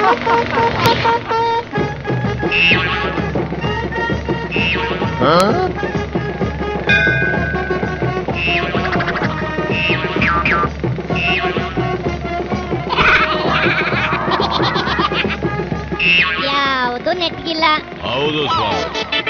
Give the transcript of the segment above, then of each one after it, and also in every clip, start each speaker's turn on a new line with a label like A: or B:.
A: ಯಾವುದು ನೆಟ್ಗಿಲ್ಲ
B: ಹೌದು ಸ್ವಾಮಿ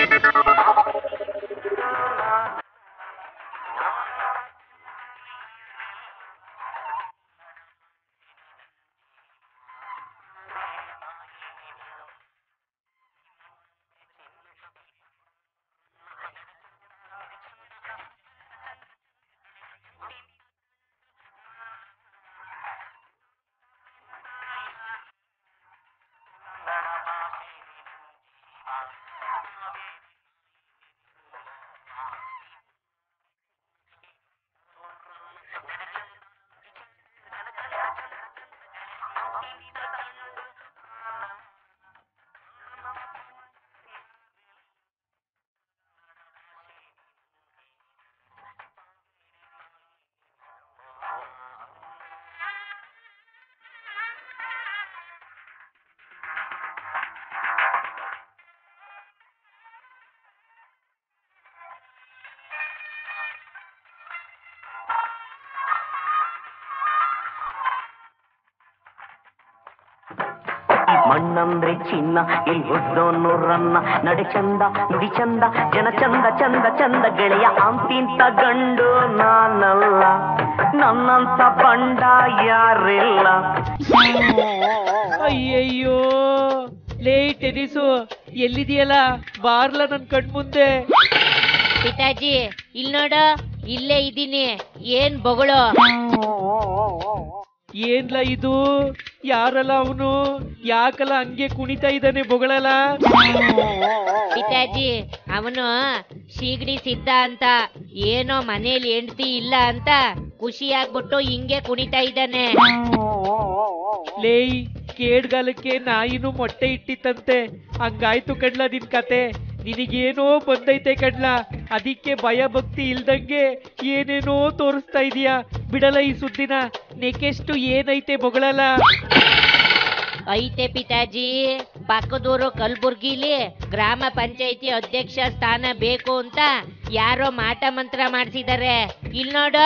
C: ಮಣ್ಣಂದ್ರೆ ಚಿನ್ನ ಇಲ್ಲಿ ಹೊದ್ದೋನು ರನ್ನ ನಡೆ ಚಂದ ನುಡಿ ಚಂದ ಜನ ಚಂದ ಚಂದ ಚಂದ ಗೆಳೆಯ ಅಂತಿಂತ ಗಂಡು ನಾನಲ್ಲ ನನ್ನಂತ ಬಂಡ ಯಾರಿಲ್ಲ
D: ಅಯ್ಯಯ್ಯೋ ಲೇ ಟೆನಿಸು ಎಲ್ಲಿದೆಯಲ್ಲ ಬಾರ್ಲ ನನ್ ಕಣ್ಮುಂದೆ
A: ಪಿತಾಜಿ ಇಲ್ ನೋಡು ಇಲ್ಲೇ ಇದೀನಿ ಏನ್ ಬೊಗಳು
D: ಏನ್ಲ ಇದು ಯಾರಲ್ಲ ಅವನು ಯಾಕಲ್ಲ ಹಂಗೆ ಕುಣಿತಾ ಇದ್ದಾನೆ ಬೊಗಳಲ್ಲ
A: ಪಿತಾಜಿ ಅವನು ಶೀಗಡಿ ಸಿದ್ಧ ಅಂತ ಏನೋ ಮನೇಲಿ ಹೆಂಡತಿ ಇಲ್ಲ ಅಂತ ಖುಷಿ ಆಗ್ಬಿಟ್ಟು ಹಿಂಗೆ ಕುಣಿತಾ ಇದ್ದಾನೆ
D: ಲೇಯ್ ಕೇಡ್ಗಾಲಕ್ಕೆ ನಾಯಿನೂ ಮೊಟ್ಟೆ ಇಟ್ಟಿತ್ತಂತೆ ಹಂಗಾಯ್ತು ಕಡ್ಲ ನಿನ್ ಕತೆ ನಿನಗೇನೋ ಬಂದೈತೆ ಕಡ್ಲ ಅದಕ್ಕೆ ಭಯ ಭಕ್ತಿ ಇಲ್ದಂಗೆ ಏನೇನೋ ತೋರಿಸ್ತಾ ಇದೀಯಾ ಬಿಡಲ್ಲ ಈ ಸುದ್ದಿನ ನೆಕೆಷ್ಟು ಏನೈತೆ ಬೊಗಳಲ್ಲ
A: ಐತೆ ಪಿತಾಜಿ ಪಕ್ಕದೂರು ಕಲ್ಬುರ್ಗಿಲಿ ಗ್ರಾಮ ಪಂಚಾಯತಿ ಅಧ್ಯಕ್ಷ ಸ್ಥಾನ ಬೇಕು ಅಂತ ಯಾರೋ ಮಾಟ ಮಂತ್ರ ಮಾಡಿಸಿದ್ದಾರೆ ಇಲ್ ನೋಡು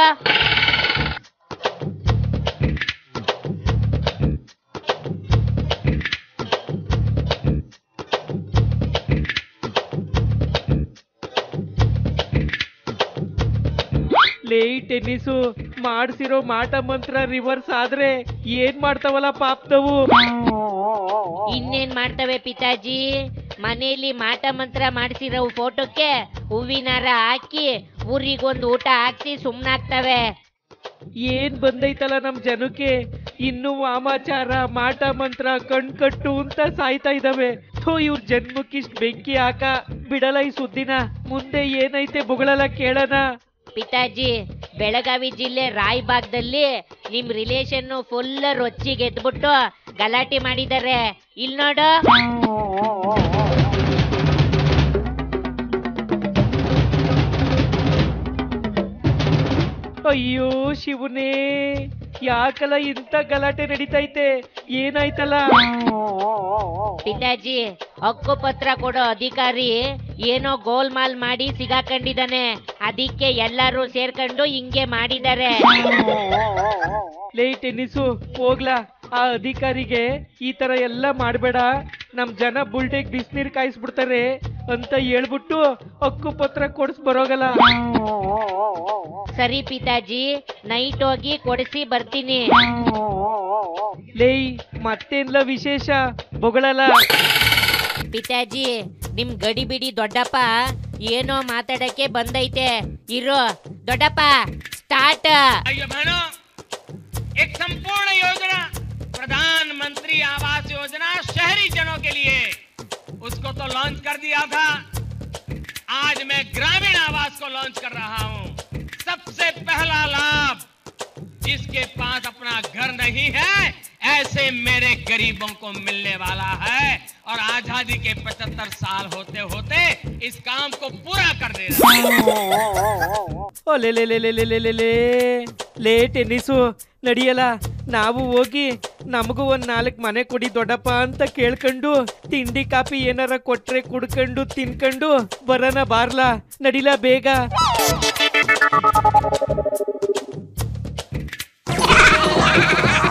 D: ಲೇ ಟೆನ್ನಿಸು ಮಾಡ್ಸಿರೋ ಮಾಟ ಮಂತ್ರ ರಿವರ್ಸ್ ಆದ್ರೆ ಏನ್ ಮಾಡ್ತಾವಲ್ಲ ಪಾಪ್ದವು
A: ಇನ್ನೇನ್ ಮಾಡ್ತವೆ ಪಿತಾಜಿ ಮನೆಯಲ್ಲಿ ಮಾಟ ಮಂತ್ರ ಮಾಡಿಸಿರೋ ಫೋಟೋಕ್ಕೆ ಹೂವಿನಾರ ಹಾಕಿ ಊರಿಗೊಂದು ಊಟ ಹಾಕ್ಸಿ ಸುಮ್ನಾಗ್ತವೆ
D: ಏನ್ ಬಂದೈತಲ್ಲ ನಮ್ ಜನಕ್ಕೆ ಇನ್ನು ವಾಮಾಚಾರ ಮಾಟ ಮಂತ್ರ ಕಣ್ ಕಟ್ಟು ಅಂತ ಸಾಯ್ತಾ ಇದಾವೆ ಥೋ ಇವ್ರ ಜನ್ಮಕ್ಕಿಷ್ಟ್ ಬೆಂಕಿ ಹಾಕ ಬಿಡಲ್ಲ ಈ ಸುದ್ದಿನ ಮುಂದೆ ಏನೈತೆ ಬೊಗಳಲ್ಲ ಕೇಳೋಣ
A: ಪಿತಾಜಿ ಬೆಳಗಾವಿ ಜಿಲ್ಲೆ ರಾಯಬಾಗ್ದಲ್ಲಿ ನಿಮ್ ರಿಲೇಷನ್ ಫುಲ್ ರೊಚ್ಚಿಗೆ ಎದ್ಬಿಟ್ಟು ಗಲಾಟೆ ಮಾಡಿದ್ದಾರೆ ಇಲ್ ನೋಡು
D: ಅಯ್ಯೋ ಶಿವನೇ ಯಾಕಲ್ಲ ಇಂಥ ಗಲಾಟೆ ನಡೀತೈತೆ ಏನಾಯ್ತಲ್ಲ
A: ಪಿತಾಜಿ ಹಕ್ಕುಪತ್ರ ಕೊಡೋ ಅಧಿಕಾರಿ ಏನೋ ಗೋಲ್ಮಾಲ್ ಮಾಡಿ ಸಿಗಾಕೊಂಡಿದ್ದಾನೆ ಅದಕ್ಕೆ ಎಲ್ಲರೂ ಸೇರ್ಕೊಂಡು ಹಿಂಗೆ ಮಾಡಿದ್ದಾರೆ
D: ಲೇ ಟೆನ್ನಿಸು ಹೋಗ್ಲಾ ಆ ಅಧಿಕಾರಿಗೆ ಈ ತರ ಎಲ್ಲ ಮಾಡ್ಬೇಡ ನಮ್ ಜನ ಬುಲ್ಟೆಗ್ ಬಿಸ್ನೀರ್ ಕಾಯಿಸ್ಬಿಡ್ತಾರೆ ಅಂತ ಹೇಳ್ಬಿಟ್ಟು ಹಕ್ಕು ಪತ್ರ ಕೊಡ್ಸ್ ಬರೋಗಲ್ಲ
A: ಸರಿ ಪಿತಾಜಿ ನೈಟ್ ಹೋಗಿ ಕೊಡಿಸಿ ಬರ್ತೀನಿ
D: ಲೇಯ್ ಮತ್ತೇನ್ಲ ವಿಶೇಷ ಬೊಗಳಲ್ಲ
A: ಪಿತಾಜಿ ನಿಮ್ ಗಡಿ ಬಿಡಿ ದೊಡ್ಡಪ್ಪ ಏನೋ ಮಾತಾಡಕ್ಕೆ ಬಂದೈತೆ ಇರೋ ದೊಡ್ಡಪ್ಪ ಸ್ಟಾರ್ಟ್
E: भाइयों बहनों एक संपूर्ण योजना प्रधानमंत्री आवास योजना शहरी जनों के लिए उसको तो लॉन्च कर दिया था आज मैं ग्रामीण आवास को लॉन्च कर रहा हूं सबसे पहला लाभ जिसके पास अपना घर नहीं है ऐसे मेरे गरीबों को मिलने वाला है और आजादी के 75 साल होते होते इस काम को पूरा कर दे रहा हूं
D: ಓ ಲೇ ಲೇ ಲೇ ಲೇ ಲೇ ಲೇ ಲೇ ಲೇ ಲೇ ಟೆನ್ನಿಸು ನಡಿಯಲ್ಲ ನಾವು ಹೋಗಿ ನಮಗೂ ಒಂದ್ ನಾಲ್ಕು ಮನೆ ಕೊಡಿ ದೊಡ್ಡಪ್ಪ ಅಂತ ಕೇಳ್ಕೊಂಡು ತಿಂಡಿ ಕಾಫಿ ಏನಾರ ಕೊಟ್ರೆ ಕುಡ್ಕೊಂಡು ತಿನ್ಕೊಂಡು ಬರೋಣ ಬಾರ್ಲಾ ನಡಿಲಾ ಬೇಗ
B: ಆ